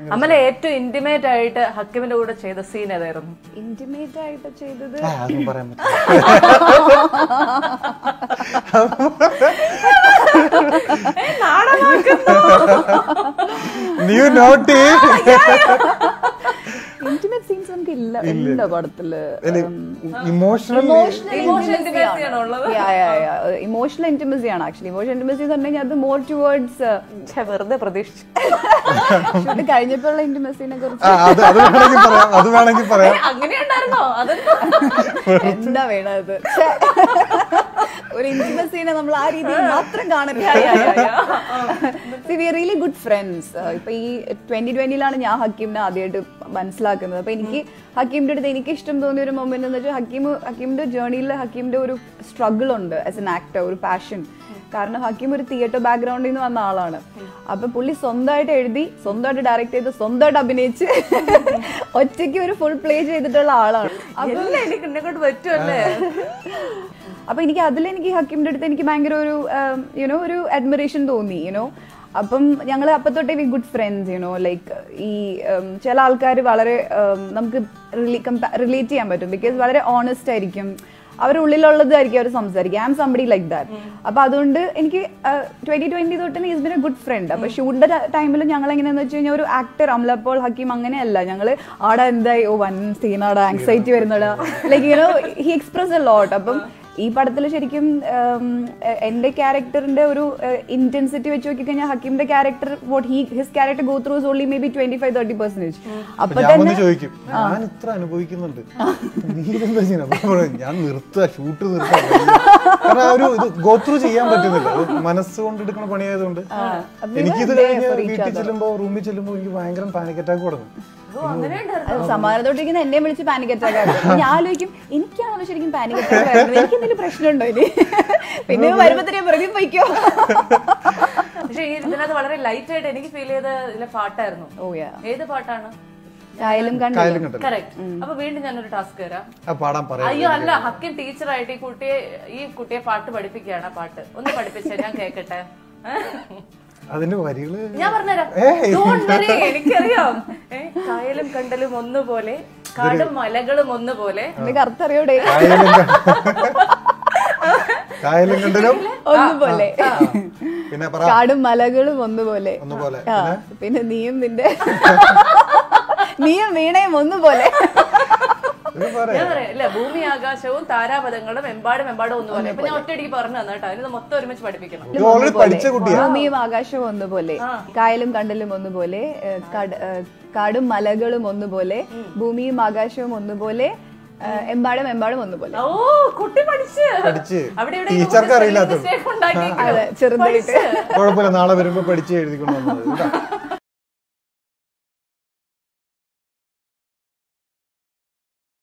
അമല ഏറ്റവും ഇന്റിമേറ്റ് ആയിട്ട് ഹക്കിമിന്റെ കൂടെ ചെയ്ത സീൻ ഏതായിരുന്നു ഇന്റിമേറ്റ് ആയിട്ട് ചെയ്തത് ആ, അതൊന്നും പറയാൻ പറ്റില്ല നീ നോട്ടി ഇന്റിമേറ്റ് സീൻസ് നമുക്ക് ഇല്ല ഇല്ല പടത്തില് ഇമോഷണൽ Emotional intimacy ആണോ ഉള്ളത്? ഇമോഷണൽ ഇന്റിമസി ആണ് ആക്ച്വലി ഇമോഷണൽ ഇന്റിമസി എന്ന് പറഞ്ഞാൽ അത് മോർ ടുവേർഡ്സ് ഛെ, വെറുതെ പ്രതീക്ഷിച്ചു ഷൂട്ട് കഴിഞ്ഞപ്പോഴുള്ള ഇന്റിമസിനെ കുറിച്ച് ആ അത് അത് വേണമെങ്കിൽ പറയാം അത് വേണമെങ്കിൽ പറയാം അങ്ങനെ ഉണ്ടായിരുന്നോ അതെന്തോ എന്താ വേണത് ഛെ. ഒരു ഇന്റിമസീനെ നമ്മൾ ആ രീതിയിൽ മാത്രം കാണരുത് വി റിയലി ഗുഡ് ഫ്രണ്ട്സ് ഇപ്പൊ ഈ ട്വന്റി ട്വന്റിയിലാണ് ഞാൻ ഹക്കീമിനെ ആദ്യമായിട്ട് മനസ്സിലാക്കുന്നത് അപ്പൊ എനിക്ക് ഹക്കീമിന്റെ അടുത്ത് എനിക്ക് ഇഷ്ടം തോന്നിയ ഒരു മൊമെന്റ് എന്ന് വെച്ചാൽ ഹക്കീം ഹക്കീമിന്റെ ജേർണിയിൽ ഹക്കീമിന്റെ ഒരു സ്ട്രഗിൾ ഉണ്ട് ആസ് എൻ ആക്ടർ ഒരു പാഷൻ കാരണം ഹക്കീം ഒരു തിയേറ്റർ ബാക്ക്ഗ്രൗണ്ടിൽ നിന്ന് വന്ന ആളാണ് അപ്പൊ പുള്ളി സ്വന്തമായിട്ട് എഴുതി സ്വന്തമായിട്ട് ഡയറക്ട് ചെയ്ത് സ്വന്തമായിട്ട് അഭിനയിച്ച് ഒറ്റയ്ക്ക് ഒരു ഫുൾ പ്ലേ ചെയ്തിട്ടുള്ള ആളാണ് എല്ലാം എനിക്ക് എന്നെ കൊണ്ട് പറ്റുമല്ലേ അപ്പൊ എനിക്ക് അതിൽ എനിക്ക് ഹക്കീമിന്റെ അടുത്ത് എനിക്ക് ഭയങ്കര ഒരു യുനോ ഒരു അഡ്മിറേഷൻ തോന്നി യുനോ അപ്പം ഞങ്ങൾ അപ്പൊ തൊട്ടേ we good friends you know like ഈ ഉം, ചില ആൾക്കാർ വളരെ ഉം, നമുക്ക് റിലേറ്റ് ചെയ്യാൻ പറ്റും ബിക്കോസ് വളരെ ഓണസ്റ്റ് ആയിരിക്കും അവരുടെ ഉള്ളിലുള്ളതായിരിക്കും അവർ സംസാരിക്കുക I am somebody like that അപ്പൊ അതുകൊണ്ട് എനിക്ക് ട്വന്റി ട്വന്റി തൊട്ട് is been a good friend അപ്പൊ ഷൂട്ടിന്റെ ടൈമിൽ ഞങ്ങൾ എങ്ങനെയാന്ന് വെച്ച് കഴിഞ്ഞാൽ ഒരു ആക്ടർ അമലപ്പോൾ ഹക്കീം അങ്ങനെയല്ല ഞങ്ങള് ആടെ എന്തായി ഓ വൻ സീനാടാ ആങ്സൈറ്റി വരുന്നടാ like you know he express a lot അപ്പം ഈ പടത്തിൽ ശരിക്കും ഉം, എ- എന്റെ ക്യാരക്ടറിന്റെ ഒരു ഇന്റൻസിറ്റി വെച്ച് നോക്കിക്കഴിഞ്ഞാൽ ഹക്കീമിന്റെ character what he his character go through maybe twenty five thirty percentage അപ്പൊ ഞാൻ വന്ന് തന്നെ ചോദിക്കും ഞാൻ ഇത്ര അനുഭവിക്കുന്നുണ്ട് നീ എന്താ ചെയ്യുന്നത് അപ്പൊ ഞാൻ പറയും, ഞാൻ നിർത്തുക ഷൂട്ട് നിർത്തുക കാരണം ആ ഒരു ഇത് ഗോത്രൂ ചെയ്യാൻ പറ്റുന്നില്ല അത് മനസ്സുകൊണ്ട് എടുക്കുന്ന പണിയായതുകൊണ്ട് എനിക്കിത് കഴിഞ്ഞ് വീട്ടിൽ ചെല്ലുമ്പോ റൂമിൽ ചെല്ലുമ്പോ എനിക്ക് ഭയങ്കര പാനിക് അറ്റാക്ക് തുടങ്ങും അത് സമാനത്തോട്ടിരിക്കുന്ന എന്നെ വിളിച്ച് പാനിക് അറ്റാക്ക് ആയിരുന്നു ഞാൻ ആലോചിക്കും എനിക്കാണല്ലോ ശരിക്കും പാനിക് അറ്റാക്ക് വരുന്നത് എനിക്ക് എന്തെങ്കിലും പ്രശ്നമുണ്ടോ ഇനി പിന്നെ വരുമ്പത്തിനെ വെറുതെ പോയിക്കോ പക്ഷെ ഈ ഇതിനകത്ത് വളരെ ലൈറ്റ് ആയിട്ട് എനിക്ക് ഫീൽ ചെയ്ത ഇതിലെ പാട്ടായിരുന്നു ഓ യാ ഏത് പാട്ടാണ് കായലും കണ്ടു കായലും കണ്ടത് കറക്റ്റ് അപ്പൊ വീണ്ടും ഞാനൊരു ടാസ്ക് തരാം ആ പാടാൻ പറയാം അയ്യോ അല്ല ഹക്കിൻ ടീച്ചറായിട്ട് ഈ കുട്ടിയെ ഈ കുട്ടിയെ പാട്ട് പഠിപ്പിക്കുകയാണ് ആ പാട്ട് ഒന്ന് പഠിപ്പിച്ചേ ഞാൻ കേക്കട്ടെ അതിന്റെ വരികള് ഞാൻ പറഞ്ഞുതരാം ഏയ്. Don't worry, എനിക്കറിയാം ഏ, കായലും കണ്ടലും ഒന്നുപോലെ കാടും മലകളും ഒന്നുപോലെ നിനക്ക് അർത്ഥറിയോടെ കായലും ക- കായലും കണ്ടലും ഒന്നുപോലെ പിന്നെ പറ കാടും മലകളും ഒന്നുപോലെ ഒന്നുപോലെ ആ പിന്നെ നീയും നിന്റെ നീയും വീണയും ഒന്നുപോലെ ഇത് പറയാം ഞാൻ പറയാം അല്ല ഭൂമി ആകാശവും താരാപഥങ്ങളും എമ്പാടും എമ്പാടും ഒന്നുപോലെ ഇപ്പൊ ഞാൻ ഒറ്റയടിക്ക് പറഞ്ഞു തന്നെ കേട്ടോ ഇത് മൊത്തം ഒരുമിച്ച് പഠിപ്പിക്കണം ഇത് ഓൾറെഡി പഠിച്ച കുട്ടിയാ ഭൂമിയും ആകാശവും ഒന്നുപോലെ കായലും കണ്ടലും ഒന്നുപോലെ ഏ, കട- ഏ, കാടും മലകളും ഒന്നുപോലെ ഭൂമിയും ആകാശവും ഒന്നുപോലെ ഏ, എമ്പാടും എമ്പാടും ഒന്നുപോലെ ഓ കുട്ടി പഠിച്ച് പഠിച്ച് അവിടെ ഇവിടെ ടീച്ചർക്ക് അറിയില്ലാത്തത് mistake ഉണ്ടാക്കി അതെ ചെറുതായിട്ട് കുഴപ്പമില്ല നാളെ വരുമ്പോ പഠിച്ച് എഴുതിക്കൊണ്ട് വന്നത് കേട്ടോ.